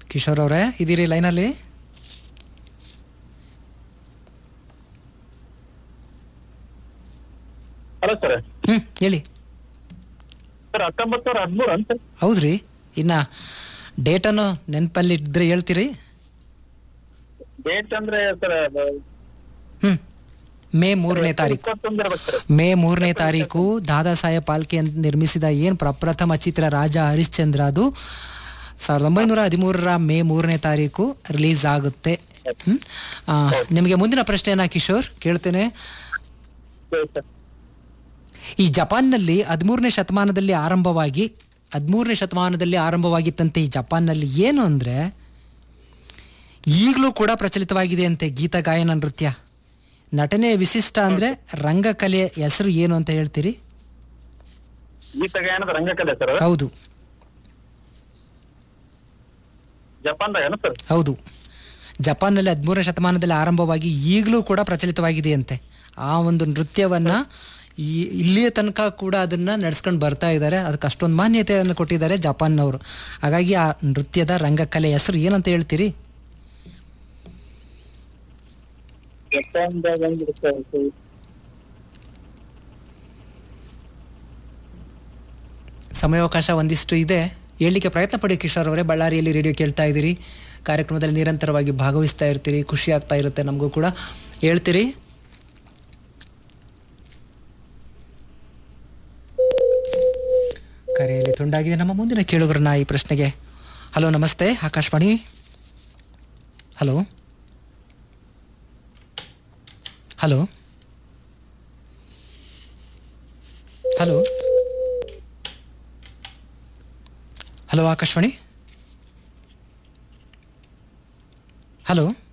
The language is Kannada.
ಕಿಶೋರ್ ಅವರೇ ಇದೀರಿ ಲೈನಲ್ಲಿ ಹಲೋ ಸರ್ ಹ್ಞೂ ಹೇಳಿ ಸರ್ ಹತ್ತೊಂಬತ್ತು ಸಾವಿರ ಹದಿಮೂರು ಅಂತ ಹೌದ್ರಿ ಇನ್ನು ಡೇಟನ್ನು ನೆನಪಲ್ಲಿ ಇದ್ರೆ ಹೇಳ್ತೀರಿ ಡೇಟ್ ಅಂದ್ರೆ ಸರ್ ಹ್ಞೂ ಮೇ ಮೂರನೇ ತಾರೀಕು ಇಪ್ಪತ್ತೊಂದು ಇರ್ಬೇಕು ಸರ್ ಮೇ ಮೂರನೇ ತಾರೀಕು ದಾದಾ ಸಾಹೇಬ್ ಪಾಲ್ಕೆ ಅಂತ ನಿರ್ಮಿಸಿದ ಏನು ಪ್ರಪ್ರಥಮ ಚಿತ್ರ ರಾಜ ಹರಿಶ್ಚಂದ್ರ ಅದು ಸಾವಿರದ ಒಂಬೈನೂರ ಹದಿಮೂರರ ಮೇ ಮೂರನೇ ತಾರೀಕು ರಿಲೀಸ್ ಆಗುತ್ತೆ ಹ್ಮ್? ಆ, ನಿಮಗೆ ಮುಂದಿನ ಪ್ರಶ್ನೆಯನ್ನ ಕಿಶೋರ್ ಕೇಳ್ತೇನೆ ಸರಿ ಸರ್ ಈ ಜಪಾನ್ನಲ್ಲಿ ಹದಿಮೂರನೇ ಶತಮಾನದಲ್ಲಿ ಆರಂಭವಾಗಿ ಹದಿಮೂರನೇ ಶತಮಾನದಲ್ಲಿ ಆರಂಭವಾಗಿತ್ತಂತೆ ಈ ಜಪಾನ್ನಲ್ಲಿ ಏನು ಅಂದರೆ ಈಗಲೂ ಕೂಡ ಪ್ರಚಲಿತವಾಗಿದೆ ಅಂತೆ ಗೀತ ಗಾಯನ ನೃತ್ಯ ನಟನೆ ವಿಶಿಷ್ಟ ಅಂದರೆ ರಂಗಕಲೆಯ ಹೆಸರು ಏನು ಅಂತ ಹೇಳ್ತೀರಿ ಗೀತ ಗಾಯನದ ರಂಗಕಲೆ ಸರ್ ಅದು? ಹೌದು ಜಪಾನ್ದಾಗ ಏನು ಸರ್ ಹೌದು ಜಪಾನ್ನಲ್ಲಿ ಹದಿಮೂರನೇ ಶತಮಾನದಲ್ಲಿ ಆರಂಭವಾಗಿ ಈಗಲೂ ಕೂಡ ಪ್ರಚಲಿತವಾಗಿದೆ ಅಂತೆ ಆ ಒಂದು ನೃತ್ಯವನ್ನ ಈ ಇಲ್ಲಿಯ ತನಕ ಕೂಡ ಅದನ್ನ ನಡೆಸ್ಕೊಂಡು ಬರ್ತಾ ಇದ್ದಾರೆ ಅದಕ್ಕೆ ಅಷ್ಟೊಂದು ಮಾನ್ಯತೆಯನ್ನು ಕೊಟ್ಟಿದ್ದಾರೆ ಜಪಾನ್ನವರು ಹಾಗಾಗಿ ಆ ನೃತ್ಯದ ರಂಗಕಲೆ ಹೆಸರು ಏನಂತ ಹೇಳ್ತೀರಿ ಜಪಾನ್ದಾಗ ಹೆಂಗಿದೆ ಸರ್ ಇದು? ಸಮಯಾವಕಾಶ ಒಂದಿಷ್ಟು ಇದೆ ಹೇಳಲಿಕ್ಕೆ ಪ್ರಯತ್ನ ಪಡಿ ಕಿಶೋರ್ ಅವರೇ ಬಳ್ಳಾರಿಯಲ್ಲಿ ರೇಡಿಯೋ ಕೇಳ್ತಾ ಇದ್ದೀರಿ ಕಾರ್ಯಕ್ರಮದಲ್ಲಿ ನಿರಂತರವಾಗಿ ಭಾಗವಹಿಸ್ತಾ ಇರ್ತೀರಿ ಖುಷಿ ಆಗ್ತಾ ಇರುತ್ತೆ ನಮಗೂ ಕೂಡ ಹೇಳ್ತೀರಿ ಕರೆಯಲ್ಲಿ ತುಂಡಾಗಿದೆ ನಮ್ಮ ಮುಂದಿನ ಕೇಳುಗರನ್ನ ಈ ಪ್ರಶ್ನೆಗೆ ಹಲೋ ನಮಸ್ತೆ Akashvani hello hello hello hello Akashvani hello